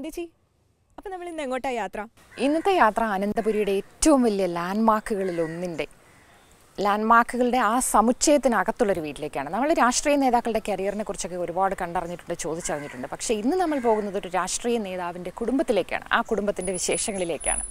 നന്ദിച്ചി അപ്പം നമ്മൾ ഇന്ന് എങ്ങോട്ടാ യാത്ര ഇന്നത്തെ യാത്ര അനന്തപുരിയുടെ ഏറ്റവും വലിയ ലാൻഡ്മാർക്കുകളിൽ ഒന്നിൻ്റെ ലാൻഡ്മാർക്കുകളുടെ ആ സമുച്ചയത്തിനകത്തുള്ളൊരു വീട്ടിലേക്കാണ് നമ്മൾ രാഷ്ട്രീയ നേതാക്കളുടെ കരിയറിനെ കുറിച്ചൊക്കെ ഒരുപാട് കണ്ടറിഞ്ഞിട്ടുണ്ട് ചോദിച്ചറിഞ്ഞിട്ടുണ്ട് പക്ഷേ ഇന്ന് നമ്മൾ പോകുന്നത് ഒരു രാഷ്ട്രീയ നേതാവിൻ്റെ കുടുംബത്തിലേക്കാണ് ആ കുടുംബത്തിൻ്റെ വിശേഷങ്ങളിലേക്കാണ്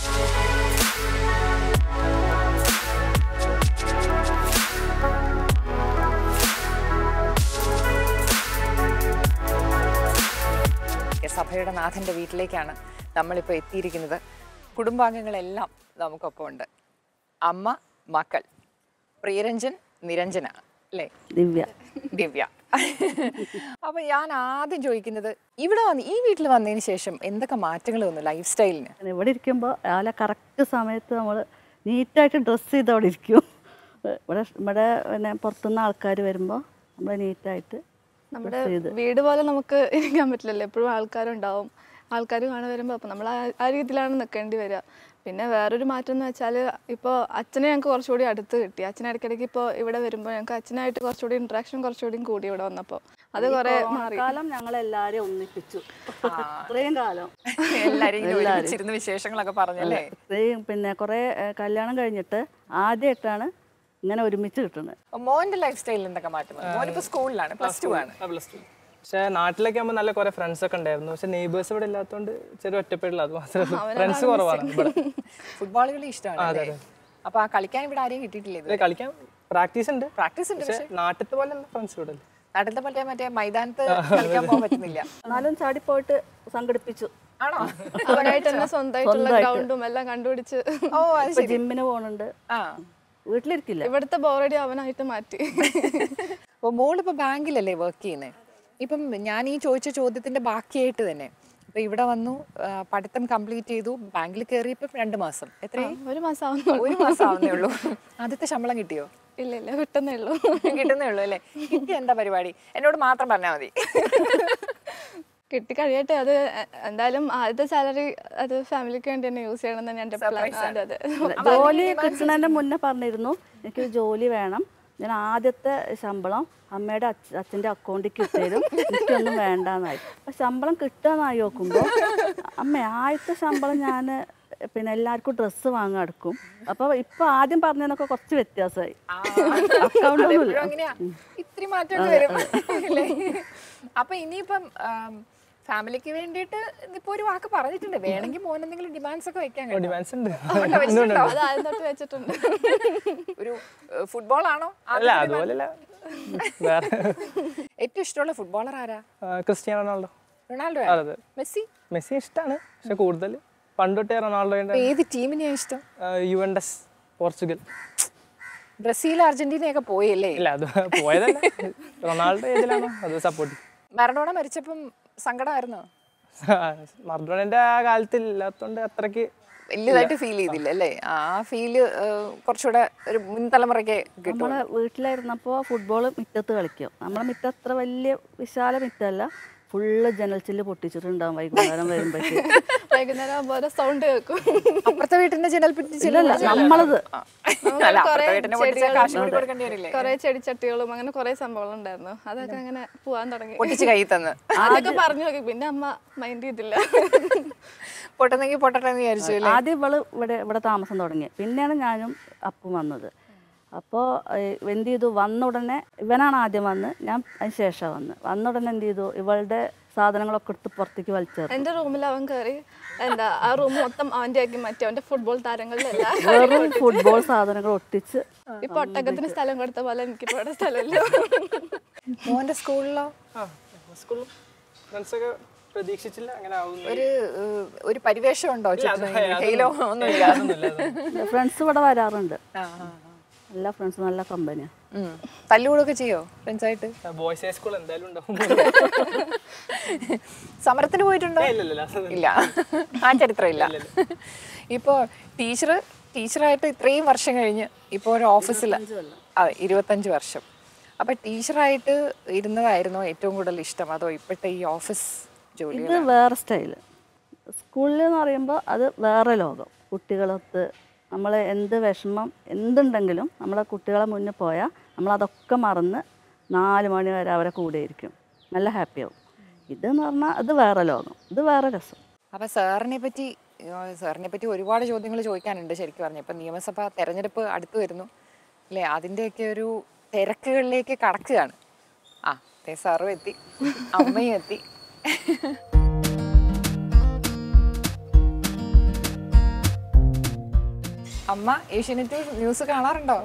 സഭയുടെ നാഥൻ്റെ വീട്ടിലേക്കാണ് നമ്മളിപ്പോൾ എത്തിയിരിക്കുന്നത് കുടുംബാംഗങ്ങളെല്ലാം നമുക്കൊപ്പം ഉണ്ട് അമ്മ മക്കൾ പ്രിയരഞ്ജൻ നിരഞ്ജന അല്ലേ ദിവ്യ ദിവ്യ അപ്പൊ ഞാൻ ആദ്യം ചോദിക്കുന്നത് ഇവിടെ വന്ന് ഈ വീട്ടിൽ വന്നതിന് ശേഷം എന്തൊക്കെ മാറ്റങ്ങൾ വന്നു ലൈഫ് സ്റ്റൈലിന് ഇവിടെ ഇരിക്കുമ്പോൾ രാവിലെ കറക്റ്റ് സമയത്ത് നമ്മൾ നീറ്റായിട്ട് ഡ്രസ്സ് ചെയ്ത് അവിടെ ഇരിക്കും ഇവിടെ ഇവിടെ പിന്നെ പുറത്തുനിന്ന് ആൾക്കാർ വരുമ്പോൾ നമ്മൾ നീറ്റായിട്ട് നമ്മുടെ ഡ്രസ്സ് ചെയ്ത് വീട് പോലെ നമുക്ക് ഇരിക്കാൻ പറ്റില്ലല്ലോ എപ്പോഴും ആൾക്കാരുണ്ടാവും ആൾക്കാർ കാണാൻ വരുമ്പോൾ അപ്പോൾ നമ്മൾ ആ- ആ രീതിയിലാണ് നിൽക്കേണ്ടി വരിക പിന്നെ വേറൊരു മാറ്റം എന്ന് വെച്ചാൽ ഇപ്പോൾ അച്ഛനെ ഞങ്ങൾക്ക് കുറച്ചുകൂടി അടുത്ത് കിട്ടി അച്ഛൻ ഇടയ്ക്കിടയ്ക്ക് ഇപ്പോൾ ഇവിടെ വരുമ്പോൾ ഞങ്ങൾക്ക് അച്ഛനായിട്ട് കുറച്ചുകൂടി ഇൻട്രാക്ഷൻ കുറച്ചുകൂടി കൂടി ഇവിടെ വന്നപ്പോൾ അത് കുറേ മാറി കാലം ഞങ്ങളെല്ലാവരും ഒന്നിപ്പിച്ചു ഇത്രയും കാലം എല്ലാരും ഇങ്ങനെ ഒരുമിച്ചിരുന്ന് വിശേഷങ്ങളൊക്കെ പറഞ്ഞല്ലേ ഇത്രയും പിന്നെ കുറേ ഏഹ്, കല്യാണം കഴിഞ്ഞിട്ട് ആദ്യമായിട്ടാണ് ഇങ്ങനെ ഒരുമിച്ച് കിട്ടുന്നത് മോന്റെ ലൈഫ് സ്റ്റൈലിൽ എന്തൊക്കെ മാറ്റം വന്നു? മോനിപ്പോ സ്കൂളിലാണ് പ്ലസ് ടു ആണ് പ്ലസ് ടു പക്ഷേ നാട്ടിലൊക്കെ ആകുമ്പോൾ നല്ല കുറെ ഫ്രണ്ട്സ് ഒക്കെ ഉണ്ടായിരുന്നു പക്ഷെ നെയ്ബേഴ്സ് ഇവിടെ ഇല്ലാത്തതുകൊണ്ട് ചെറിയ ഒറ്റപ്പെടില്ല അത് മാത്രമേ ഉള്ളൂ ഫ്രണ്ട്സ് കുറവാണ് ഇവിടെ ഫുട്ബോൾ കളി ഇഷ്ടമാണ് അല്ലേ? അപ്പൊ ആ കളിക്കാൻ ഇവിടെ ആരെയും കിട്ടിയിട്ടില്ല ഇത് ഇത് കളിക്കാൻ പ്രാക്ടീസ് ഉണ്ട് പ്രാക്ടീസ് ഉണ്ട് പക്ഷെ നാട്ടിലത്തെ പോലെ ഫ്രണ്ട്സ് ഇവിടെ ഇല്ല. നാട്ടിലത്തെ മറ്റേ മറ്റേ മൈതാനത്ത് കളിക്കാൻ പോകാൻ പറ്റുന്നില്ല എന്നാലും ചാടിപ്പോയിട്ട് സംഘടിപ്പിച്ചു ആണോ അവരായിട്ട് തന്നെ സ്വന്തമായിട്ടുള്ള ഗ്രൗണ്ടും എല്ലാം കണ്ടുപിടിച്ച് ഓ അത് ഇപ്പൊ ജിമ്മിന് പോകുന്നുണ്ട് ആ വീട്ടിലിരിക്കില്ല ഇവിടുത്തെ ബോറടി അവനായിട്ട് മാറ്റി അപ്പോൾ മോളിപ്പോ ബാങ്കിലല്ലേ വർക്ക് ചെയ്യുന്നത് ഇപ്പം ഞാൻ ഈ ചോദിച്ച ചോദ്യത്തിന്റെ ബാക്കിയായിട്ട് തന്നെ ഇപ്പൊ ഇവിടെ വന്നു ആ, പഠിത്തം കംപ്ലീറ്റ് ചെയ്തു ബാങ്കിൽ കയറിയപ്പോൾ രണ്ട് മാസം എത്രയായി ഒരു മാസം ആവുന്നുള്ളൂ ഒരു മാസം ആവുന്നേ ഉള്ളൂ ആദ്യത്തെ ശമ്പളം കിട്ടിയോ ഇല്ല ഇല്ല കിട്ടുന്നേ ഉള്ളൂ കിട്ടുന്നേ ഉള്ളൂ അല്ലേ കിട്ടി എന്താ പരിപാടി എന്നോട് മാത്രം പറഞ്ഞാൽ മതി കിട്ടി കഴിയട്ടെ അത് എ- എന്തായാലും ആദ്യത്തെ സാലറി അത് ഫാമിലിക്ക് വേണ്ടി തന്നെ യൂസ് ചെയ്യണം എന്ന് എൻ്റെ പ്ലാൻ അതെ അതെ ജോലി കിട്ടുന്നതിന്റെ മുന്നേ പറഞ്ഞിരുന്നു എനിക്ക് ജോലി വേണം ഞാൻ ആദ്യത്തെ ശമ്പളം അമ്മയുടെ അച്ഛ അച്ഛൻ്റെ അക്കൗണ്ടിൽ കിട്ടരും എനിക്കൊന്നും വേണ്ടാന്നായി അപ്പം ശമ്പളം കിട്ടാന്നായി നോക്കുമ്പോൾ അമ്മ ആദ്യത്തെ ശമ്പളം ഞാൻ പിന്നെ എല്ലാവർക്കും ഡ്രസ്സ് വാങ്ങാൻ എടുക്കും അപ്പോൾ ഇപ്പോൾ ആദ്യം പറഞ്ഞതിനൊക്കെ കുറച്ച് വ്യത്യാസമായി അക്കൗണ്ട് ഒന്നുമില്ല അതെപ്പോഴും അങ്ങനെയാ ഇത്തിരി മാറ്റമൊക്കെ വരും അല്ലേ? അപ്പൊ ഇനിയിപ്പം ഫാമിലിക്ക് വേണ്ടിയിട്ട് ഇപ്പൊ ഒരു വാക്ക് പറഞ്ഞിട്ടുണ്ട് വേണമെങ്കിൽ മോൻ എന്തെങ്കിലും ഡിമാൻഡ്സ് ഒക്കെ വെക്കാൻ കേട്ടോ. ഡിമാൻഡ്സ് ഉണ്ട് അതുകൊണ്ട് വെച്ചിട്ടുണ്ടോ? അത് ആദ്യം തൊട്ട് വെച്ചിട്ടുണ്ട് ഒരു ഫുട്ബോൾ ആണോ അല്ല അതുപോലെയല്ല വേറെ ഏറ്റവും ഇഷ്ടമുള്ള ഫുട്ബോളർ ആരാ ആ, ക്രിസ്ത്യാനോ റൊണാൾഡോ റൊണാൾഡോ അതെ അതെ മെസ്സി മെസ്സി ഇഷ്ടമാണ് പക്ഷെ കൂടുതൽ പണ്ട് തൊട്ടേ റൊണാൾഡോയുടെ അപ്പൊ ഏത് ടീമിനെയാ ഇഷ്ടം യുവൻഡസ് പോർച്ചുഗൽ ബ്രസീൽ അർജന്റീനയൊക്കെ പോയല്ലേ ഇല്ല അത് പോയതല്ല റൊണാൾഡോ ഏതിലാണോ അത് സപ്പോർട്ട് മറഡോണ മരിച്ചപ്പം സങ്കടമായിരുന്നോ മർഡോണിന്റെ ആ കാലത്തിൽ ഇല്ലാത്തോണ്ട് അത്രയ്ക്ക് വലിയതായിട്ട് ഫീൽ ചെയ്തില്ല അല്ലേ ആ ഫീല് കുറച്ചുകൂടെ ഒരു മുൻതലമുറയ്ക്ക് കിട്ടും നമ്മളെ വീട്ടിലായിരുന്നപ്പോൾ ഫുട്ബോൾ മുറ്റത്ത് കളിക്കും നമ്മളെ മുറ്റം അത്ര വലിയ വിശാല മുറ്റമല്ല ഫുള്ള് ജനൽ ചില്ല് പൊട്ടിച്ചിട്ടുണ്ടാവും വൈകുന്നേരം വരുമ്പോഴത്തേക്ക് വൈകുന്നേരം ആകുമ്പോൾ ഓരോ സൗണ്ട് കേൾക്കും അപ്പുറത്തെ വീട്ടിന്റെ ജനൽ പിറ്റി ഇല്ലല്ല നമ്മളത് അല്ല അപ്പുറത്തെ വീട്ടിന്റെ പൊട്ടിച്ചാൽ കാശ് കൂടി കൊടുക്കേണ്ടി വരില്ലേ കുറെ ചെടിച്ചട്ടികളും അങ്ങനെ കുറെ സംഭവങ്ങൾ ഉണ്ടായിരുന്നു അതൊക്കെ അങ്ങനെ പോവാൻ തുടങ്ങി പൊട്ടിച്ച് കൈ തന്ന് ആദ്യമൊക്കെ പറഞ്ഞു നോക്കി പിന്നെ അമ്മ മൈൻഡ് ചെയ്തില്ല പൊട്ടുന്നെങ്കിൽ പൊട്ടട്ടെ എന്ന് വിചാരിച്ചു അല്ലേ ആദ്യം ഇവള് ഇവിടെ ഇവിടെ താമസം തുടങ്ങി പിന്നെയാണ് ഞാനും അപ്പും വന്നത് അപ്പോൾ എന്ത് ചെയ്തു വന്ന ഉടനെ ഇവനാണ് ആദ്യം വന്ന് ഞാൻ അതിന് ശേഷം വന്ന് വന്ന ഉടനെ എന്ത് ചെയ്തു ഇവളുടെ സാധനങ്ങളൊക്കെ എടുത്ത് പുറത്തേക്ക് വലിച്ചേർത്തു എന്റെ റൂമിൽ അവൻ കയറി എന്താ ആ റൂം മൊത്തം അവന്റെ ആക്കി മാറ്റി അവന്റെ ഫുട്ബോൾ താരങ്ങളിലല്ല വെറും ഫുട്ബോൾ സാധനങ്ങൾ ഒട്ടിച്ച് ഇപ്പൊ ഒട്ടകത്തിന് സ്ഥലം കൊടുത്ത പോലെ എനിക്കിപ്പോ ഇവിടെ സ്ഥലമില്ല മോന്റെ സ്കൂളിലോ ആ സ്കൂളിൽ ഫ്രണ്ട്സൊക്കെ പ്രതീക്ഷിച്ചില്ല അങ്ങനെ ആവുന്നു ഒരു ഏഹ്, ഒരു പരിവേഷം ഉണ്ടോ അത് ഹെയിലോ ഒന്നുമില്ല അതൊന്നുമില്ല, അതൊന്നും. ഫ്രണ്ട്സ് ഇവിടെ വരാറുണ്ട് ആ, ആ, ആ. എല്ലാ ഫ്രണ്ട്സും നല്ല കമ്പനിയാണ് ഉം. തല്ലുകൂടൊക്കെ ചെയ്യോ ഫ്രണ്ട്സായിട്ട് ബോയ്സ് ഹൈ സ്കൂൾ എന്തായാലും ഉണ്ടാവും സമരത്തിന് പോയിട്ടുണ്ടോ ഇല്ല, ഇല്ല, ഇല്ല, അതൊന്നും ഇല്ല ആ ചരിത്രം ഇല്ല ഇപ്പോൾ ടീച്ചർ ടീച്ചറായിട്ട് ഇത്രയും വർഷം കഴിഞ്ഞ് ഇപ്പോൾ ഒരു ഓഫീസിൽ അതെ ഇരുപത്തഞ്ച് വർഷം അപ്പൊ ടീച്ചറായിട്ട് ഇരുന്നതായിരുന്നോ ഏറ്റവും കൂടുതൽ ഇഷ്ടം അതോ ഇപ്പോഴത്തെ ഈ ഓഫീസ് ജോലി ഇത് വേറെ സ്റ്റൈല് സ്കൂളിൽ എന്ന് പറയുമ്പോൾ അത് വേറെ ലോകം കുട്ടികളൊത്ത് നമ്മൾ എന്ത് വിഷമം എന്തുണ്ടെങ്കിലും നമ്മളെ കുട്ടികളെ മുന്നിൽ പോയാൽ നമ്മളതൊക്കെ മറന്ന് നാല് മണി വരെ അവരെ കൂടെ ഇരിക്കും നല്ല ഹാപ്പിയാവും ഇതെന്ന് പറഞ്ഞാൽ അത് വേറെ ലോകം ഇത് വേറെ രസം അപ്പൊ സാറിനെ പറ്റി ഏഹ് സാറിനെ പറ്റി ഒരുപാട് ചോദ്യങ്ങൾ ചോദിക്കാനുണ്ട് ശരിക്കും പറഞ്ഞു ഇപ്പൊ നിയമസഭ തെരഞ്ഞെടുപ്പ് അടുത്ത് വരുന്നു അല്ലേ അതിൻ്റെയൊക്കെ ഒരു തിരക്കുകളിലേക്ക് കടക്കുകയാണ് ആ ദേ സാറും എത്തി അമ്മയും എത്തി അമ്മ ഏഷ്യനെറ്റ് ന്യൂസ് കാണാറുണ്ടോ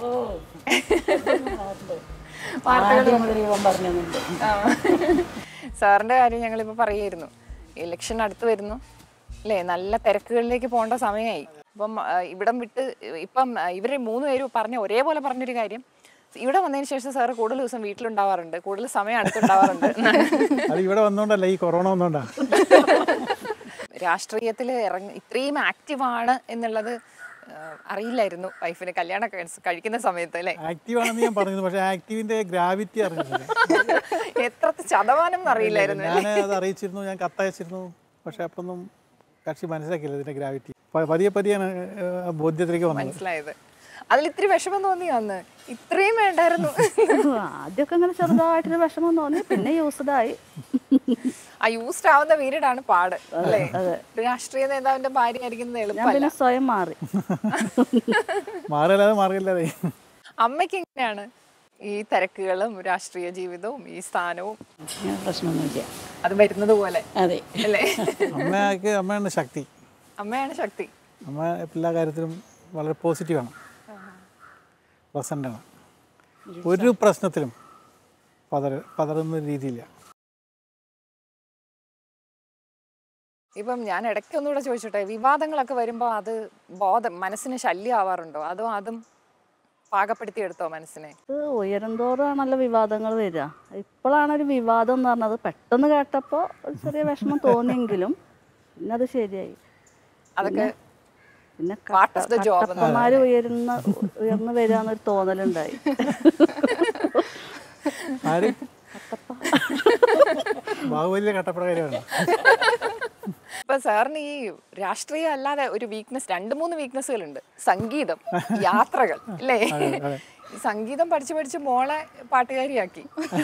ആ. സാറിന്റെ കാര്യം ഞങ്ങളിപ്പോ പറയായിരുന്നു ഇലക്ഷൻ അടുത്ത് വരുന്നു അല്ലേ നല്ല തിരക്കുകളിലേക്ക് പോകേണ്ട സമയമായി അപ്പം ആ, ഇവിടം വിട്ട് ഇപ്പം ആ, ഇവര് മൂന്ന് പേരും പറഞ്ഞ ഒരേപോലെ പറഞ്ഞൊരു കാര്യം ഇവിടെ വന്നതിന് ശേഷം സാറ് കൂടുതൽ ദിവസം വീട്ടിലുണ്ടാവാറുണ്ട് കൂടുതൽ സമയം അടുത്തുണ്ടാവാറുണ്ട് എന്നാണ്. അത് ഇവിടെ വന്നോണ്ടല്ല ഈ കൊറോണ വന്നോണ്ടാ രാഷ്ട്രീയത്തിൽ ഇറങ്ങി ഇത്രയും ആക്റ്റീവാണ് എന്നുള്ളത് ആ, അറിയില്ലായിരുന്നു വൈഫിന് കല്യാണം കഴി- കഴിക്കുന്ന സമയത്ത് അല്ലേ ആക്റ്റീവ് ആണെന്ന് ഞാൻ പറഞ്ഞത് പക്ഷേ ആക്റ്റീവിന്റെ ഗ്രാവിറ്റി അറിഞ്ഞിട്ടില്ല എത്ര ശതമാനം അറിയില്ലായിരുന്നു ഞാൻ അത് അറിയിച്ചിരുന്നു ഞാൻ കത്തയച്ചിരുന്നു പക്ഷെ അപ്പൊന്നും കക്ഷി മനസ്സിലാക്കിയില്ല ഇതിന്റെ ഗ്രാവിറ്റി പതിയെ പതിയാണ് ഏഹ്, ബോധ്യത്തിലേക്ക് വന്നത് മനസ്സിലായത് അതിൽ ഇത്തിരി വിഷമം തോന്നി വന്ന് ഇത്രയും വേണ്ടായിരുന്നു ആദ്യമൊക്കെ ഇങ്ങനെ ചെറുതായിട്ടൊരു വിഷമം തോന്നി പിന്നെ യൂസ്ഡ് ആയി ആ യൂസ്ഡ് ആവുന്ന പീരീഡാണ് പാട് അല്ലേ ഒരു രാഷ്ട്രീയ നേതാവിന്റെ ഭാര്യ ആയിരിക്കുന്നത് ഞാൻ എളുപ്പമല്ല പിന്നെ സ്വയം മാറി മാറില്ലാതെ മാറില്ലാതെ അമ്മയ്ക്ക് എങ്ങനെയാണ് ഈ തിരക്കുകളും രാഷ്ട്രീയ ജീവിതവും ഈ സ്ഥാനവും അങ്ങനെ പ്രശ്നമൊന്നുമില്ല അത് വരുന്നത് പോലെ അതെ അല്ലേ അമ്മയ്ക്ക് അമ്മയാണ് ശക്തി അമ്മയാണ് ശക്തി അമ്മ എല്ലാ കാര്യത്തിലും വളരെ പോസിറ്റീവാണ് പ്രസൻ്റാണ് ഒരു പ്രശ്നത്തിലും പതര പതറുന്ന രീതിയില്ല ഇപ്പം ഞാൻ ഇടയ്ക്ക് ഒന്നുകൂടെ ചോദിച്ചോട്ടെ വിവാദങ്ങളൊക്കെ വരുമ്പോൾ അത് ബോധം മനസ്സിന് ശല്യമാവാറുണ്ടോ അതോ അതും പാകപ്പെടുത്തിയെടുത്തോ മനസ്സിനെ ഇത് ഉയരുന്തോറാണല്ലോ വിവാദങ്ങൾ വരിക ഇപ്പോഴാണ് ഒരു വിവാദം എന്ന് പറഞ്ഞത് പെട്ടെന്ന് കേട്ടപ്പോൾ ഒരു ചെറിയ വിഷമം തോന്നിയെങ്കിലും പിന്നെ അത് ശരിയായി അതൊക്കെ പിന്നെ Part of the job എന്ന് കട്ടപ്പന്മാര് ഉയരുന്ന ഉയർന്നു വരിക എന്നൊരു തോന്നലുണ്ടായി ആര് ബാഹുബലിയിലെ കട്ടപ്പടകാരിയാണ് ഇപ്പൊ സാറിന് ഈ രാഷ്ട്രീയം അല്ലാതെ ഒരു വീക്ക്നെസ് രണ്ട് മൂന്ന് വീക്ക്നെസ്സുകളുണ്ട് സംഗീതം യാത്രകൾ അല്ലേ ഈ സംഗീതം പഠിച്ച് പഠിച്ച് മോളെ പാട്ടുകാരിയാക്കി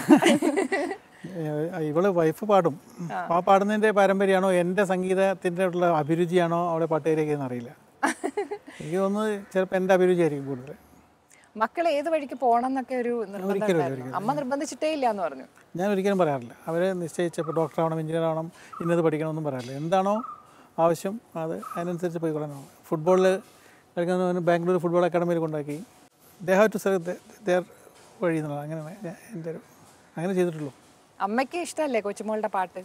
ഏഹ് ഇവള് വൈഫ് പാടും ആ പാടുന്നതിന്റെ പാരമ്പര്യമാണോ എൻ്റെ സംഗീതത്തിൻ്റെ ഉള്ള അഭിരുചിയാണോ അവളെ പാട്ടുകാരിയൊക്കെ അറിയില്ല എനിക്ക് തോന്നുന്നത് ചിലപ്പോൾ എൻ്റെ അഭിരുചിയായിരിക്കും കൂടുതൽ മക്കളെ ഏത് വഴിക്ക് പോകണം എന്നൊക്കെ ഒരു നിർബന്ധം ഒരിക്കലും ഉണ്ടായിരുന്നു. അമ്മ നിർബന്ധിച്ചിട്ടേ ഇല്ല എന്ന് പറഞ്ഞു ഞാൻ ഒരിക്കലും പറയാറില്ല അവരെ നിശ്ചയിച്ചപ്പോൾ ഡോക്ടർ ആവണം എഞ്ചിനീയർ ആവണം ഇന്നത് പഠിക്കണമെന്നും പറയാറില്ല എന്താണോ ആവശ്യം അത് അതിനനുസരിച്ച് പോയിക്കൊള്ളാൻ ഫുട്ബോളിൽ കളിക്കുന്ന ബാംഗ്ലൂർ ഫുട്ബോൾ അക്കാഡമിയിൽ കൊണ്ടാക്കി they have to select their വഴി എന്നുള്ളത് അങ്ങനെയാണ് ഞാൻ എൻ്റെ ഒരു അങ്ങനെ ചെയ്തിട്ടുള്ളൂ അമ്മയ്ക്ക് ഇഷ്ടമല്ലേ കൊച്ചുമോളുടെ പാട്ട്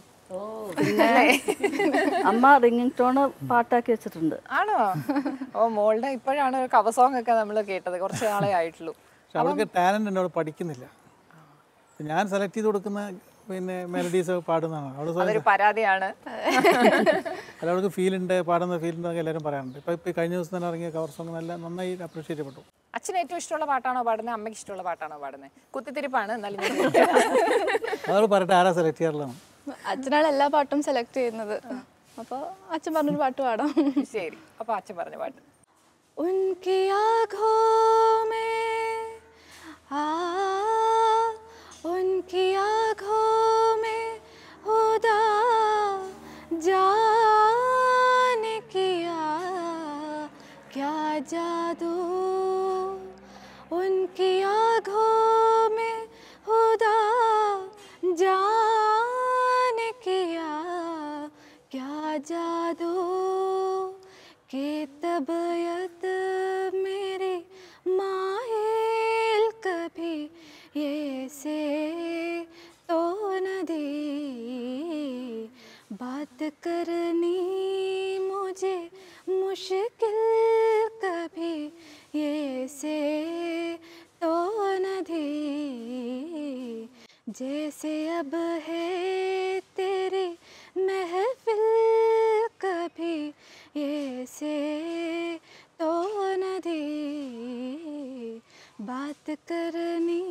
അമ്മ റിംഗിങ് ടോണ് പാട്ടാക്കി വെച്ചിട്ടുണ്ട് ആണോ ഓ മോളുടെ ഇപ്പോഴാണ് ഒരു കവ സോങ് ഒക്കെ നമ്മൾ കേട്ടത് കുറച്ച് നാളെ ആയിട്ടുള്ളൂ പക്ഷെ അവൾക്ക് ടാലൻ്റ് ഉണ്ട് അവൾ പഠിക്കുന്നില്ല ഞാൻ സെലക്ട് ചെയ്ത് കൊടുക്കുന്ന പിന്നെ മെലഡീസ് പാടുന്നതാണ് അവൾ സ്വയം അതൊരു പരാതിയാണ് അല്ല അവൾക്ക് ഫീൽ ഉണ്ട് പാടുന്ന ഫീൽ ഉണ്ടെന്നൊക്കെ എല്ലാവരും പറയാറുണ്ട് ഇപ്പോൾ ഇപ്പോൾ കഴിഞ്ഞ ദിവസം തന്നെ ഇറങ്ങിയ കവർ സോങ് നല്ല നന്നായി അപ്രീഷിയേറ്റ് ചെയ്യപ്പെട്ടു അച്ഛന് ഏറ്റവും ഇഷ്ടമുള്ള പാട്ടാണോ പാടുന്നത് അമ്മയ്ക്ക് ഇഷ്ടമുള്ള പാട്ടാണോ പാടുന്നത് കുത്തിത്തിരിപ്പാണ് എന്നാലും ഞാൻ അതവൾ പറയട്ടെ ആരാ സെലക്ട് ചെയ്യാറുള്ളതാണ് അച്ഛനാണ് എല്ലാ പാട്ടും സെലക്ട് ചെയ്യുന്നത് അപ്പോൾ അച്ഛൻ പറഞ്ഞൊരു പാട്ട് പാടാം ശരി അപ്പൊ അച്ഛൻ പറഞ്ഞ പാട്ട് उनकी आँखों में आ उनकी आँखों में खुदा जाने किया क्या जादू उनकी आँखों में खुदा जाने किया क्या जादू के तबयत मेरी माहिल कभी ये से तो न दी बात करनी मुझे मुश्किल कभी ये से तो न दी जैसे अब है तेरी महफिल कभी ये से तो न दी बात करनी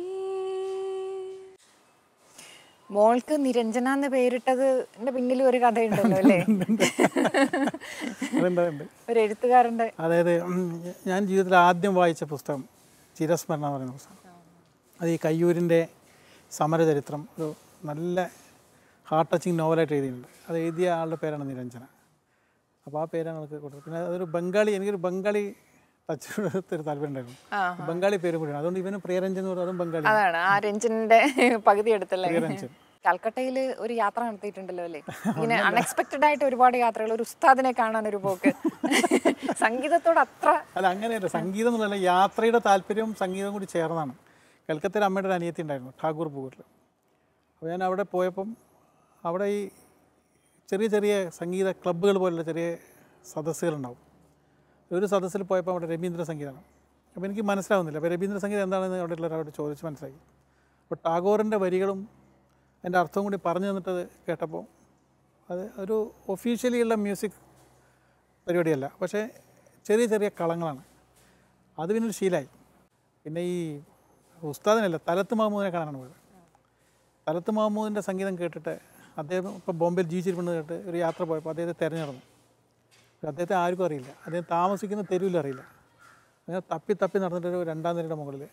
മോൾക്ക് നിരഞ്ജന എന്ന് പേരിട്ടത് എന്റെ പിന്നിലും ഒരു കഥയുണ്ടല്ലോ അല്ലേ അതുണ്ട് അതുണ്ട് ഒരു എഴുത്തുകാരന്റെ അതായത് ഉം, ഞാൻ ജീവിതത്തിൽ ആദ്യം വായിച്ച പുസ്തകം ചിരസ്മരണ എന്ന് പറയുന്ന പുസ്തകം അത് ഈ കയ്യൂരിൻ്റെ സമരചരിത്രം ഒരു നല്ല ഹാർട്ട് ടച്ചിങ് നോവലായിട്ട് എഴുതിയിട്ടുണ്ട് അത് എഴുതിയ ആളുടെ പേരാണ് നിരഞ്ജന അപ്പോൾ ആ പേരാണ് നമുക്ക് കൊടുത്തത് പിന്നെ അതൊരു ബംഗാളി എനിക്കൊരു ബംഗാളി ടച്ച് ഒരു താല്പര്യം ഉണ്ടായിരുന്നു ബംഗാളി പേരും കൂടിയാണ് അതുകൊണ്ട് ഇവന് പ്രിയരഞ്ജൻ എന്ന് പറയുന്നത് അതും ബംഗാളി അതാണ് ആ രഞ്ജന്റെ പകുതി എടുത്തല്ലേ പ്രിയരഞ്ജൻ കൽക്കട്ടയിൽ ഒരു യാത്ര നടത്തിയിട്ടുണ്ടല്ലോ അല്ലേ ഇങ്ങനെ അൺഎക്സ്പെക്റ്റഡ് ആയിട്ട് ഒരുപാട് യാത്രകൾ ഒരു ഉസ്താദിനെ കാണാൻ ഒരു പോക്ക് സംഗീതത്തോട് അത്ര അല്ല അങ്ങനെയല്ല സംഗീതം എന്നുള്ളതല്ല യാത്രയുടെ താല്പര്യവും സംഗീതവും കൂടി ചേർന്നാണ് കൽക്കത്തയിൽ അമ്മയുടെ ഒരു അനിയത്തി ഉണ്ടായിരുന്നു ഠാക്കൂർ പൂരിൽ അപ്പോൾ ഞാൻ അവിടെ പോയപ്പം അവിടെ ഈ ചെറിയ ചെറിയ സംഗീത ക്ലബ്ബുകൾ പോലുള്ള ചെറിയ സദസ്സുകളുണ്ടാവും ഒരു സദസ്സിൽ പോയപ്പോൾ അവിടെ രവീന്ദ്ര സംഗീതമാണ് അപ്പോൾ എനിക്ക് മനസ്സിലാവുന്നില്ല അപ്പോൾ രവീന്ദ്ര സംഗീതം എന്താണെന്ന് അവിടെ ഉള്ളവരോട് ചോദിച്ച് മനസ്സിലാക്കി അപ്പോൾ ടാഗോറിൻ്റെ വരികളും അതിൻ്റെ അർത്ഥവും കൂടി പറഞ്ഞു തന്നിട്ടത് കേട്ടപ്പോൾ അത് ഒരു ഒഫീഷ്യലി ഉള്ള മ്യൂസിക് പരിപാടിയല്ല പക്ഷേ ചെറിയ ചെറിയ കളങ്ങളാണ് അത് പിന്നെ ഒരു ശീലമായി പിന്നെ ഈ ഉസ്താദിനല്ല തലത്ത് മഹമ്മൂദിനെ കാണാനാണ് പോയത് തലത്ത് മഹമ്മൂദിൻ്റെ സംഗീതം കേട്ടിട്ട് അദ്ദേഹം ഇപ്പോൾ ബോംബെയിൽ ജീവിച്ചിരിപ്പുണ്ട് കേട്ട് ഒരു യാത്ര പോയപ്പോൾ അദ്ദേഹത്തെ തിരഞ്ഞെടുന്നു അദ്ദേഹത്തെ ആർക്കും അറിയില്ല അദ്ദേഹം താമസിക്കുന്ന തെരുവിൽ അറിയില്ല അങ്ങനെ തപ്പി തപ്പി നടന്നിട്ട് ഒരു രണ്ടാം നിലയുടെ മുകളിൽ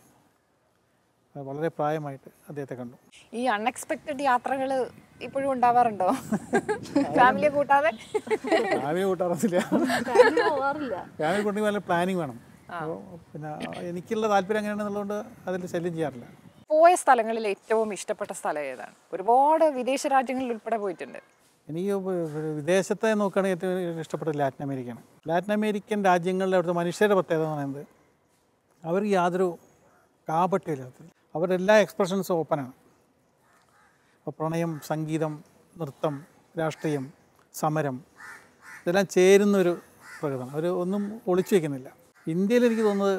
വളരെ പ്രായമായിട്ട് അദ്ദേഹത്തെ കണ്ടു ഈ അൺഎക്സ്പെക്റ്റഡ് യാത്രകൾ ഇപ്പോഴും ഉണ്ടാവാറുണ്ടോ ഫാമിലിയെ കൂട്ടാതെ ഫാമിലി കൂട്ടാറത്തില്ല ഫാമിലി പോവാറില്ല ഫാമിലി കൊണ്ടെങ്കിൽ നല്ല പ്ലാനിങ് വേണം അപ്പോൾ പിന്നെ എനിക്കുള്ള താല്പര്യം അങ്ങനെയാണെന്നുള്ളതുകൊണ്ട് അതിൽ ശല്യം ചെയ്യാറില്ല പോയ സ്ഥലങ്ങളിൽ ഏറ്റവും ഇഷ്ടപ്പെട്ട സ്ഥലം ഏതാണ് ഒരുപാട് വിദേശ രാജ്യങ്ങളിൽ ഉൾപ്പെടെ പോയിട്ടുണ്ട് എനിക്ക് വ- വിദേശത്തെ നോക്കുകയാണെങ്കിൽ ഏറ്റവും ഇഷ്ടപ്പെട്ടത് ലാറ്റിൻ അമേരിക്കയാണ് ലാറ്റിൻ അമേരിക്കൻ രാജ്യങ്ങളിലെ അവിടുത്തെ മനുഷ്യരുടെ പ്രത്യേകത എന്ന് പറയുന്നത് അവർക്ക് യാതൊരു കാപട്യമില്ല അവരുടെ എല്ലാ എക്സ്പ്രഷൻസും ഓപ്പണാണ് അപ്പോൾ പ്രണയം സംഗീതം നൃത്തം രാഷ്ട്രീയം സമരം ഇതെല്ലാം ചേരുന്നൊരു പ്രകൃതമാണ് അവർ ഒന്നും ഒളിച്ചു വയ്ക്കുന്നില്ല ഇന്ത്യയിൽ എനിക്ക് തോന്നുന്നത്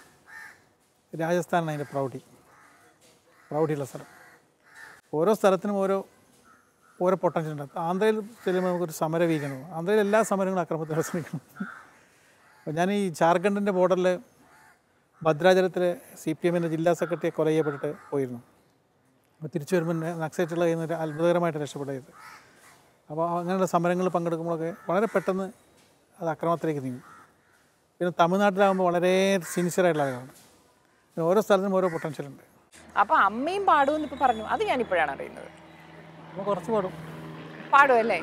രാജസ്ഥാനാണ് അതിൻ്റെ പ്രൗഢി പ്രൗഢിയുള്ള സ്ഥലം ഓരോ സ്ഥലത്തിനും ഓരോ ഓരോ പൊട്ടൻഷ്യൽ ഉണ്ട് ആന്ധ്രയിൽ ചെല്ലുമ്പോൾ നമുക്കൊരു സമര വീക്കണം ആന്ധ്രയിൽ എല്ലാ സമരങ്ങളും അക്രമത്തിൽ അവസാനിക്കണം അപ്പോൾ ഞാൻ ഈ ജാർഖണ്ഡിൻ്റെ ബോർഡറിൽ ഭദ്രാചലത്തിൽ സി പി എമ്മിൻ്റെ ജില്ലാ സെക്രട്ടറിയെ കൊല ചെയ്യപ്പെട്ടിട്ട് പോയിരുന്നു അപ്പോൾ തിരിച്ചു വരുമ്പോൾ നക്സൈറ്റുള്ള കയ്യിൽ നിന്ന് ഒരു അത്ഭുതകരമായിട്ട് രക്ഷപ്പെടുന്നത് അപ്പോൾ അങ്ങനെയുള്ള സമരങ്ങളിൽ പങ്കെടുക്കുമ്പോഴൊക്കെ വളരെ പെട്ടെന്ന് അത് അക്രമത്തിലേക്ക് നീങ്ങും പിന്നെ തമിഴ്നാട്ടിലാകുമ്പോൾ വളരെ സിൻസിയറായിട്ടുള്ള ആളുകളാണ് പിന്നെ ഓരോ സ്ഥലത്തിനും ഓരോ പൊട്ടൻഷ്യൽ ഉണ്ട് അപ്പൊ അമ്മയും പാടുമെന്ന് ഇപ്പൊ പറഞ്ഞു അത് ഞാൻ ഇപ്പോഴാണ് അറിയുന്നത് അപ്പോൾ കുറച്ച് പാടും പാടുമല്ലേ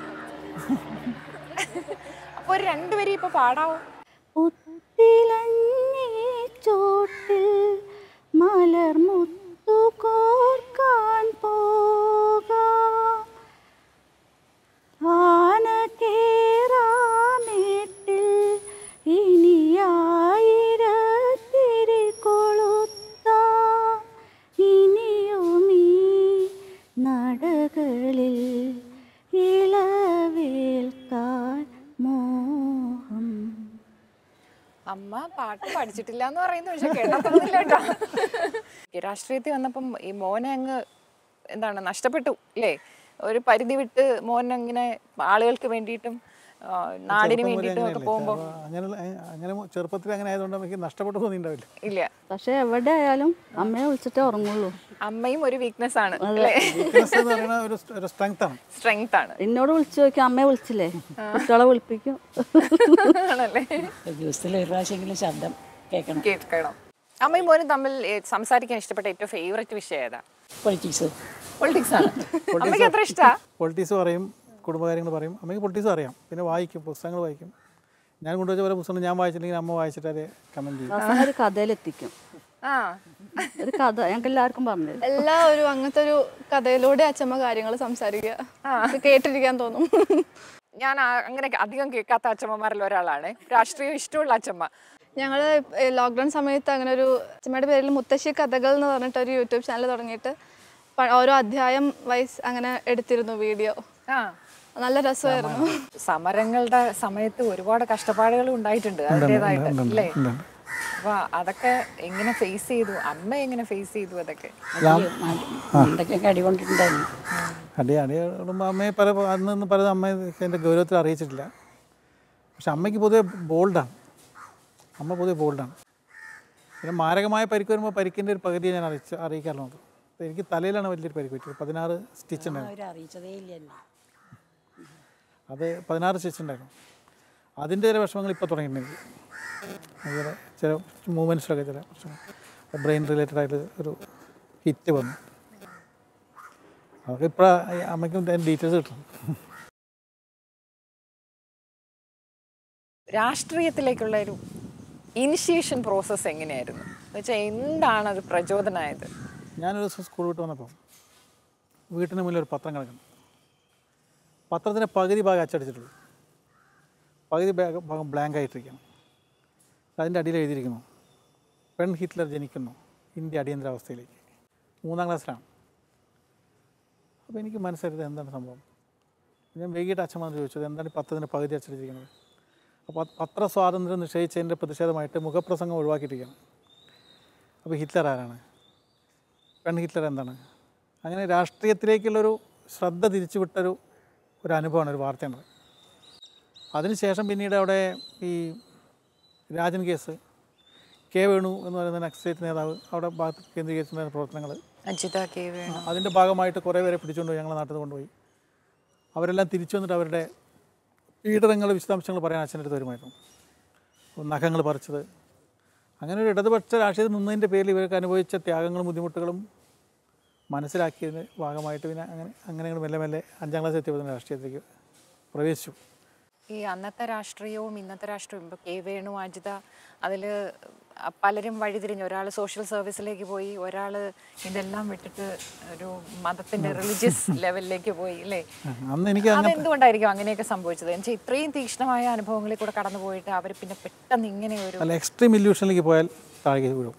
അപ്പൊ ഒരു രണ്ടുപേരും ഇപ്പൊ പാടാവോ പുത്തിലഞ്ഞി ചോട്ടിൽ മലർമുത്തു കോർക്കാൻ പോകാം ആന കേറാമേട്ടിൽ ഇനിയായിരത്തിരി കൊളുത്താം ഇനിയുമീ നടകളിൽ ഇളവേൽക്കാൻ മോഹം അമ്മ പാട്ട് പഠിച്ചിട്ടില്ല എന്ന് പറയുന്നു പക്ഷെ കേട്ടാ തോന്നില്ല കേട്ടോ രാഷ്ട്രീയത്തിൽ വന്നപ്പം ഈ മോനെ അങ്ങ് എന്താണ് നഷ്ടപ്പെട്ടു അല്ലേ ഒരു പരിധി വിട്ട് മോൻ അങ്ങനെ ആളുകൾക്ക് വേണ്ടിയിട്ടും ആ, നാടിന് ചെറുപ്പം മുതലേ വേണ്ടിയിട്ടും ഒക്കെ അങ്ങനെയല്ലേ? പോകുമ്പോൾ അപ്പോൾ അങ്ങനെ അങ്ങനെ ചെറുപ്പത്തിൽ അങ്ങനെ ആയതുകൊണ്ട് എനിക്ക് നഷ്ടപ്പെട്ടു തോന്നിയിട്ടുണ്ടാവില്ല ഇല്ല പക്ഷെ എവിടെ ആയാലും അമ്മയെ വിളിച്ചിട്ടേ ഉറങ്ങുള്ളൂ അമ്മയും ഒരു വീക്ക്നെസ് ആണ് അല്ലേ വീക്ക്നെസ് എന്ന് പറയുന്ന ഒരു ഒരു സ്ട്രെങ്ത് ആണ് സ്ട്രെങ്ത് ആണ് എന്നോട് വിളിച്ചു നോക്കി അമ്മയെ വിളിച്ചില്ലേ കുട്ടികളെ വിളിപ്പിക്കും ആണല്ലേ ദിവസത്തിൽ ഒരു പ്രാവശ്യമെങ്കിലും ശബ്ദം കേൾക്കണം കേൾക്കണം അമ്മയും മോനും തമ്മിൽ ഏ, സംസാരിക്കാൻ ഇഷ്ടപ്പെട്ട ഏറ്റവും ഫേവറേറ്റ് വിഷയം ഏതാ പൊളിറ്റിക്സ് പൊളിറ്റിക്സ് ആണ് അമ്മയ്ക്ക് എത്ര ഇഷ്ടാ പൊളിറ്റീസ് പറയും കുടുംബകാര്യങ്ങൾ പറയും അമ്മയ്ക്ക് പൊളിറ്റീസ് അറിയാം പിന്നെ വായിക്കും പുസ്തകങ്ങൾ വായിക്കും ഞാൻ കൊണ്ടുവച്ച പല പുസ്തകങ്ങൾ ഞാൻ വായിച്ചില്ലെങ്കിൽ അമ്മ വായിച്ചിട്ട് അത് കമൻറ്റ് ചെയ്യും അവസാനം ഒരു കഥയിലെത്തിക്കും ആ ഒരു കഥ ഞങ്ങൾക്ക് എല്ലാവർക്കും പറഞ്ഞു തരും എല്ലാ ഒരു അങ്ങനത്തെ ഒരു കഥയിലൂടെ അച്ഛമ്മ കാര്യങ്ങൾ സംസാരിക്കുക ഇത് കേട്ടിരിക്കാൻ തോന്നും ഞാൻ ആ- അങ്ങനെ അധികം കേൾക്കാത്ത അച്ഛമ്മമാരിൽ ഒരാളാണ് രാഷ്ട്രീയം ഇഷ്ടമുള്ള അച്ഛമ്മ ഞങ്ങൾ ലോക്ക്ഡൗൺ സമയത്ത് അങ്ങനെ ഒരു അച്ഛമ്മയുടെ പേരിൽ മുത്തശ്ശി കഥകൾ എന്ന് പറഞ്ഞിട്ട് ഒരു യൂട്യൂബ് ചാനൽ തുടങ്ങിയിട്ട് പ- ഓരോ അധ്യായം വൈസ് അങ്ങനെ എടുത്തിരുന്നു വീഡിയോ ആ നല്ല രസമായിരുന്നു സമരങ്ങളുടെ സമയത്ത് ഒരുപാട് കഷ്ടപ്പാടുകൾ ഉണ്ടായിട്ടുണ്ട് അതിൻ്റെതായിട്ട് അല്ലേ അപ്പൊ അതൊക്കെ എങ്ങനെ ഫേസ് ചെയ്തു അമ്മ എങ്ങനെ ഫേസ് ചെയ്തു അതൊക്കെ എന്തൊക്കെയൊക്കെ അടി കൊണ്ടിട്ടുണ്ടായിരുന്നു അടി അടി ഇടുമ്പോൾ അമ്മയെ പല അന്ന് നിന്ന് പലതും അമ്മയെ എൻ്റെ ഗൗരവത്തിൽ അറിയിച്ചിട്ടില്ല പക്ഷെ അമ്മയ്ക്ക് പൊതുവെ ബോൾഡാണ് അമ്മ പൊതുവെ ബോൾഡാണ് പിന്നെ മാരകമായ പരിക്ക് വരുമ്പോൾ പരിക്കിൻ്റെ ഒരു പകുതി ഞാൻ അറിയിച്ച് അറിയിക്കാറുള്ളത് അപ്പോൾ എനിക്ക് തലയിലാണ് വലിയൊരു പരിക്ക് പറ്റിയത് പതിനാറ് സ്റ്റിച്ച് ഉണ്ടായിരുന്നു അവർ അറിയിച്ചതേ ഇല്ല എന്നെ അത് പതിനാറ് സ്റ്റിച്ച് ഉണ്ടായിരുന്നു അതിൻ്റെ ചില വിഷമങ്ങൾ ഇപ്പോൾ തുടങ്ങിയിട്ടുണ്ട് അതുപോലെ ചില മൂവ്മെൻറ്റ്സിലൊക്കെ ചില പ്രശ്നങ്ങൾ ബ്രെയിൻ റിലേറ്റഡ് ആയിട്ട് ഒരു ഹിറ്റ് വന്നു അതൊക്കെ ഇപ്പോൾ അമ്മയ്ക്കും ഡീറ്റെയിൽസ് കിട്ടും രാഷ്ട്രീയത്തിലേക്കുള്ള ഒരു ഇനിഷ്യേഷൻ പ്രോസസ്സ് എങ്ങനെയായിരുന്നു എന്ന് വെച്ചാൽ എന്താണ് അത് പ്രചോദനമായത് ഞാനൊരു ദിവസം സ്കൂൾ വിട്ട് വന്നപ്പോൾ വീട്ടിന് മുന്നിൽ ഒരു പത്രം കിടക്കുന്നു പത്രത്തിൻ്റെ പകുതി ഭാഗം അച്ചടിച്ചിട്ടുള്ളൂ പകുതി ഭാഗം ഭാഗം ബ്ലാങ്ക് ആയിട്ടിരിക്കുന്നു അതിൻ്റെ അടിയിൽ എഴുതിയിരിക്കുന്നു പെൺ ഹിറ്റ്ലർ ജനിക്കുന്നു ഇന്ത്യ അടിയന്തരാവസ്ഥയിലേക്ക് മൂന്നാം ക്ലാസ്സിലാണ് അപ്പോൾ എനിക്ക് മനസ്സിലായത് എന്താണ് സംഭവം ഞാൻ വൈകിട്ട് അച്ഛൻ വന്ന് ചോദിച്ചത് എന്താണ് ഈ പത്രത്തിൻ്റെ പകുതി അച്ചടിച്ചിരിക്കുന്നത് അപ്പോൾ പത്ര സ്വാതന്ത്ര്യം നിഷേധിച്ചതിൻ്റെ പ്രതിഷേധമായിട്ട് മുഖപ്രസംഗം ഒഴിവാക്കിയിട്ടിരിക്കുകയാണ് അപ്പോൾ ഹിറ്റ്ലർ ആരാണ് പെൺ ഹിറ്റ്ലർ എന്താണ് അങ്ങനെ രാഷ്ട്രീയത്തിലേക്കുള്ളൊരു ശ്രദ്ധ തിരിച്ചുവിട്ടൊരു ഒരു അനുഭവമാണ് ഒരു വാർത്തയാണ് അതിനുശേഷം പിന്നീട് അവിടെ ഈ രാജൻ കേസ് കെ വേണു എന്ന് പറയുന്ന നക്സലേറ്റ് നേതാവ് അവിടെ ഭാഗത്ത് കേന്ദ്രീകരിച്ചിരുന്ന പ്രവർത്തനങ്ങൾ അജിത കെ വേണു അതിൻ്റെ ഭാഗമായിട്ട് കുറേ പേരെ പിടിച്ചുകൊണ്ട് പോയി ഞങ്ങളെ നാട്ടിൽ നിന്ന് കൊണ്ടുപോയി അവരെല്ലാം തിരിച്ചു വന്നിട്ട് അവരുടെ പീഡനങ്ങൾ വിശദാംശങ്ങൾ പറയാൻ അച്ഛൻ്റെ അടുത്ത് വരുമായിരുന്നു നഖങ്ങൾ പറിച്ചത് അങ്ങനെ ഒരു ഇടതുപക്ഷ രാഷ്ട്രീയത്തിൽ നിന്നതിൻ്റെ പേരിൽ ഇവർക്ക് അനുഭവിച്ച ത്യാഗങ്ങളും ബുദ്ധിമുട്ടുകളും മനസ്സിലാക്കിയതിന് ഭാഗമായിട്ട് പിന്നെ അങ്ങനെ അങ്ങനെ അങ്ങട് മെല്ലെ മെല്ലെ അഞ്ചാം ക്ലാസ് എത്തിയപ്പോൾ തന്നെ രാഷ്ട്രീയത്തിലേക്ക് പ്രവേശിച്ചു ഈ അന്നത്തെ രാഷ്ട്രീയവും ഇന്നത്തെ രാഷ്ട്രീയവും ഇപ്പോൾ കെ വേണു അജിത അതിൽ പലരും വഴിതിരിഞ്ഞു ഒരാൾ സോഷ്യൽ സർവീസിലേക്ക് പോയി ഒരാൾ ഇതെല്ലാം വിട്ടിട്ട് ഒരു മതത്തിൻ്റെ റിലീജിയസ് ലെവലിലേക്ക് പോയി അല്ലേ അന്ന് എനിക്ക് അങ്ങനെ അതെന്തുകൊണ്ടായിരിക്കും അങ്ങനെയൊക്കെ സംഭവിച്ചത് എന്ന് വെച്ചാൽ ഇത്രയും തീക്ഷ്ണമായ അനുഭവങ്ങളിൽ കൂടെ കടന്നു പോയിട്ട് അവർ പിന്നെ പെട്ടെന്ന് ഇങ്ങനെ ഒരു അല്ല എക്സ്ട്രീം ഇല്യൂഷനിലേക്ക് പോയാൽ താഴെ വീഴും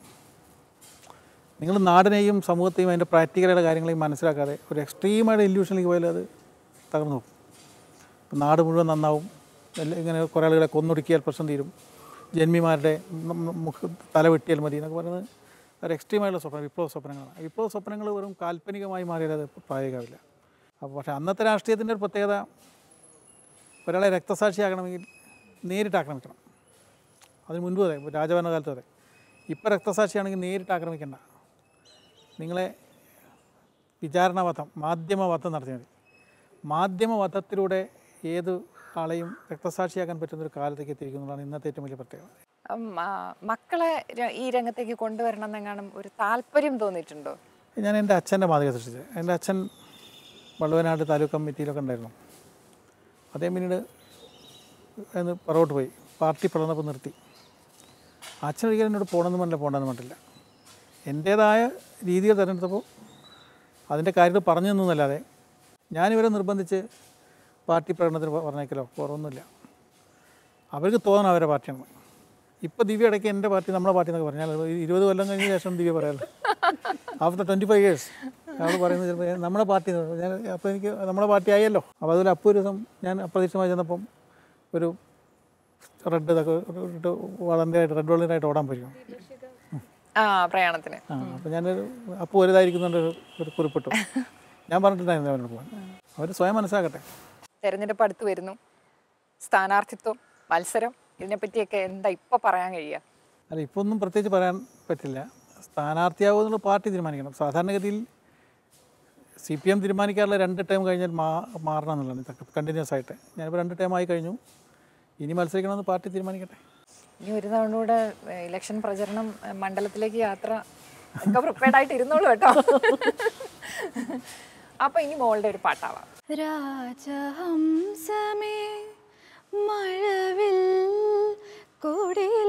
നിങ്ങൾ നാടിനെയും സമൂഹത്തെയും അതിൻ്റെ പ്രാക്ടിക്കലായ കാര്യങ്ങളെയും മനസ്സിലാക്കാതെ ഒരു എക്സ്ട്രീമായിട്ട് ഇല്യൂഷനിലേക്ക് പോയാൽ അത് തകർന്നു പോകും ഇപ്പം നാട് മുഴുവൻ നന്നാവും എല്ലാം ഇങ്ങനെ കുറേ ആളുകളെ കൊന്നൊടുക്കിയാൽ പ്രശ്നം തീരും ജന്മിമാരുടെ ന- ന- മുഖ തല വെട്ടിയാൽ മതി എന്നൊക്കെ പറയുന്നത് ഒരു എക്സ്ട്രീമായിട്ടുള്ള സ്വപ്നം വിപ്ലവ സ്വപ്നങ്ങളാണ് വിപ്ലവ സ്വപ്നങ്ങൾ വെറും കാൽപ്പനികമായി മാറിയാൽ അത് പ്രായോഗികമാവില്ല അപ്പോൾ പക്ഷേ അന്നത്തെ രാഷ്ട്രീയത്തിൻ്റെ ഒരു പ്രത്യേകത ഒരാളെ രക്തസാക്ഷിയാക്കണമെങ്കിൽ നേരിട്ട് ആക്രമിക്കണം അതിന് മുൻപ് അതെ രാജഭരണകാലത്തും അതെ ഇപ്പം രക്തസാക്ഷിയാണെങ്കിൽ നേരിട്ട് ആക്രമിക്കണ്ട നിങ്ങളെ വിചാരണവധം മാധ്യമവധം നടത്തിയാൽ മതി മാധ്യമവധത്തിലൂടെ ഏത് ആളെയും രക്തസാക്ഷിയാക്കാൻ പറ്റുന്ന ഒരു കാലത്തേക്ക് എത്തിയിരിക്കുന്നതാണ് ഇന്നത്തെ ഏറ്റവും വലിയ പ്രത്യേകത ഉം, ആ, മക്കളെ ര- ഈ രംഗത്തേക്ക് കൊണ്ടുവരണം എന്നെങ്ങാനും ഒരു താല്പര്യം തോന്നിയിട്ടുണ്ടോ ഞാൻ എൻ്റെ അച്ഛൻ്റെ മാതൃക സൃഷ്ടിച്ചത് എൻ്റെ അച്ഛൻ വള്ളുവനാട് താലൂക്ക് കമ്മിറ്റിയിലൊക്കെ ഉണ്ടായിരുന്നു അദ്ദേഹം പിന്നീട് എന്ന് പുറകോട്ട് പോയി പാർട്ടി പിളർന്നപ്പോൾ നിർത്തി അച്ഛൻ ഒരിക്കലും എന്നോട് പോകണമെന്ന് പറഞ്ഞില്ല പോകണമെന്ന് പറഞ്ഞില്ല എൻ്റേതായ രീതികൾ തിരഞ്ഞെടുത്തപ്പോൾ അതിൻ്റെ കാര്യത്തിൽ പറഞ്ഞു തന്നല്ലാതെ ഞാനിവരെ നിർബന്ധിച്ച് പാർട്ടി പ്രകടനത്തിന് പ- പറഞ്ഞേക്കലോ കുറവൊന്നുമില്ല അവർക്ക് തോന്നണം അവരുടെ പാർട്ടിയാണ് ഇപ്പോൾ ദിവ്യ ഇടയ്ക്ക് എൻ്റെ പാർട്ടി നമ്മുടെ പാർട്ടി എന്നൊക്കെ പറഞ്ഞാൽ ഇരുപത് കൊല്ലം കഴിഞ്ഞ ശേഷം ദിവ്യ പറയാറുണ്ട് ആഫ്റ്റർ ട്വൻറ്റി ഫൈവ് ഇയേഴ്സ് അവൾ പറയുന്നത് ചിലപ്പോൾ "ഏ, നമ്മുടെ പാർട്ടി എന്ന് പറയും." ഞാൻ അപ്പോൾ എനിക്ക് നമ്മുടെ പാർട്ടി ആയല്ലോ അപ്പോൾ അതുപോലെ അപ്പോൾ ഒരു ദിവസം ഞാൻ അപ്രതീക്ഷിതമായി ചെന്നപ്പം ഒരു റെഡ് ഇതൊക്കെ ഇട്ട് വളണ്ടിയായിട്ട് റെഡ് വളണ്ടിയായിട്ട് ഓടാൻ പറ്റും ആ പ്രയാണത്തിന് ആ അപ്പോൾ ഞാനൊരു അപ്പോൾ വലുതായിരിക്കുന്നുണ്ട് ഒരു ഒരു കുറിപ്പിട്ടു ഞാൻ പറഞ്ഞിട്ടുണ്ടായിരുന്നു അവരോട് പോകാൻ അവർ സ്വയം മനസ്സിലാക്കട്ടെ തെരഞ്ഞെടുപ്പ് അടുത്ത് വരുന്നു സ്ഥാനാർത്ഥിത്വം മത്സരം ഇതിനെപ്പറ്റിയൊക്കെ എന്താ ഇപ്പൊ പറയാൻ കഴിയുക അല്ല ഇപ്പോൾ ഒന്നും പ്രത്യേകിച്ച് പറയാൻ പറ്റില്ല സ്ഥാനാർത്ഥിയാവുമെന്നുള്ള പാർട്ടി തീരുമാനിക്കണം സാധാരണഗതിയിൽ സി പി എം തീരുമാനിക്കാറുള്ള രണ്ട് ടൈം കഴിഞ്ഞാൽ മാ മാറണം എന്നുള്ളതാണ് ഇതൊക്കെ കണ്ടിന്യൂസ് ആയിട്ട് ഞാനിപ്പോൾ രണ്ട് ടൈം ആയി കഴിഞ്ഞു ഇനി മത്സരിക്കണമെന്ന് പാർട്ടി തീരുമാനിക്കട്ടെ ഇനി ഒരു തവണ കൂടെ ഇലക്ഷൻ പ്രചരണം ഏഹ്, മണ്ഡലത്തിലേക്ക് യാത്ര ഒക്കെ പ്രിപ്പയർഡ് ആയിട്ട് ഇരുന്നോളൂ കേട്ടോ അപ്പൊ ഇനി മോളുടെ ഒരു പാട്ടാവാം രാജഹംസമേ മഴവിൽ കൊടിൽ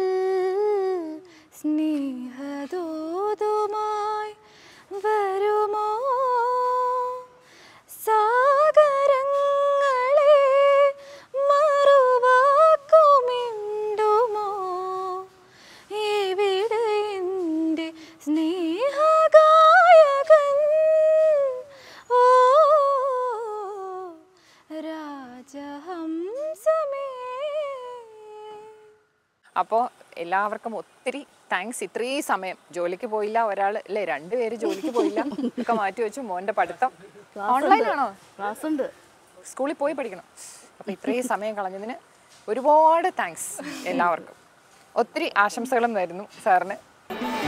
സ്നേഹദൂതുമായി വരുമോ സാഗരങ്ങളെ മറുവാക്കുമിണ്ടുമോ എവിടെ എൻ്റെ സ്നേഹഗായകൻ ഓ രാജഹംസമേ അപ്പോൾ എല്ലാവർക്കും ഒത്തിരി താങ്ക്സ് ഇത്രയും സമയം ജോലിക്ക് പോയില്ല ഒരാൾ അല്ലേ രണ്ടുപേര് ജോലിക്ക് പോയില്ല ഒക്കെ മാറ്റി വെച്ചു മോന്റെ പഠിത്തം ഓൺലൈൻ ആണോ ക്ലാസ് ഉണ്ട് സ്കൂളിൽ പോയി പഠിക്കണം അപ്പോൾ ഇത്രയും സമയം കളഞ്ഞതിന് ഒരുപാട് താങ്ക്സ് എല്ലാവർക്കും ഒത്തിരി ആശംസകളും നേരുന്നു സാറിന്